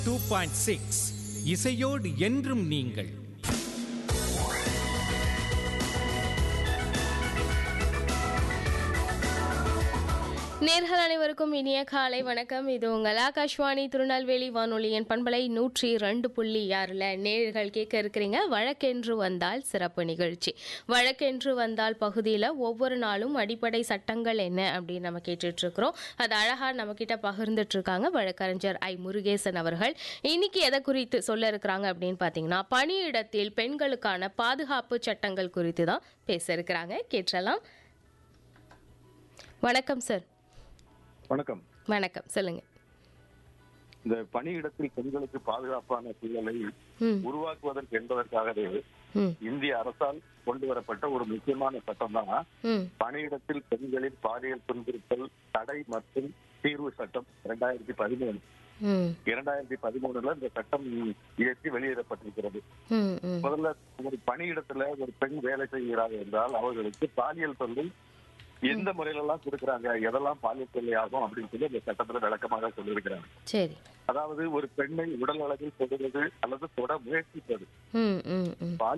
two point six இசையோடு என்றும் நீங்கள் நேர்கள் அனைவருக்கும் இனிய காலை வணக்கம் இது உங்கள் ஆகாஷ்வாணி திருநெல்வேலி வானொலியின் பண்பலை நூற்றி ரெண்டு புள்ளி ஆறில் நேர்கள் கேட்க இருக்கிறீங்க வழக்கென்று வந்தால் சிறப்பு நிகழ்ச்சி வழக்கென்று வந்தால் பகுதியில் ஒவ்வொரு நாளும் அடிப்படை சட்டங்கள் என்ன அப்படின்னு நம்ம கேட்டுட்டு இருக்கிறோம் அது அழகாக நம்மக்கிட்ட பகிர்ந்துட்டு இருக்காங்க வழக்கறிஞர் ஐ முருகேசன் அவர்கள் இன்னைக்கு எதை குறித்து சொல்ல இருக்கிறாங்க அப்படின்னு பார்த்தீங்கன்னா பணியிடத்தில் பெண்களுக்கான பாதுகாப்பு சட்டங்கள் குறித்து தான் பேச இருக்கிறாங்க கேட்டலாம் வணக்கம் சார் வணக்கம் வணக்கம் சொல்லுங்க இந்த பணியிடத்தில் பெண்களுக்கு பாதுகாப்பான சூழலை ம் உருவாக்குவதற்கு என்பதற்காகவே ம் இந்திய அரசால் கொண்டு வரப்பட்ட ஒரு முக்கியமான சட்டம் தான் ம் பணியிடத்தில் பெண்களின் பாலியல் துன்புறுத்தல் தடை மற்றும் தீர்வு சட்டம் இரண்டாயிரத்தி பதிமூணு ம் இரண்டாயிரத்தி பதிமூணுல இந்த சட்டம் இயற்றி வெளியிடப்பட்டிருக்கிறது ம் ம் முதல்ல ஒரு பணியிடத்துல ஒரு பெண் வேலை செய்கிறார் என்றால் அவர்களுக்கு பாலியல் தொல்லை எந்த முறையில எல்லாம் கொடுக்குறாங்க எதெல்லாம் பாலியல் தொல்லை ஆகும் அப்படின்னு சொல்லி இந்த சட்டத்துல விளக்கமாக சொல்லியிருக்கிறாங்க சரி அதாவது ஒரு பெண்ணை உடல் அளவில் தொடுவது அல்லது தொட முயற்சிப்பது ம் ம் ம் பாலியல்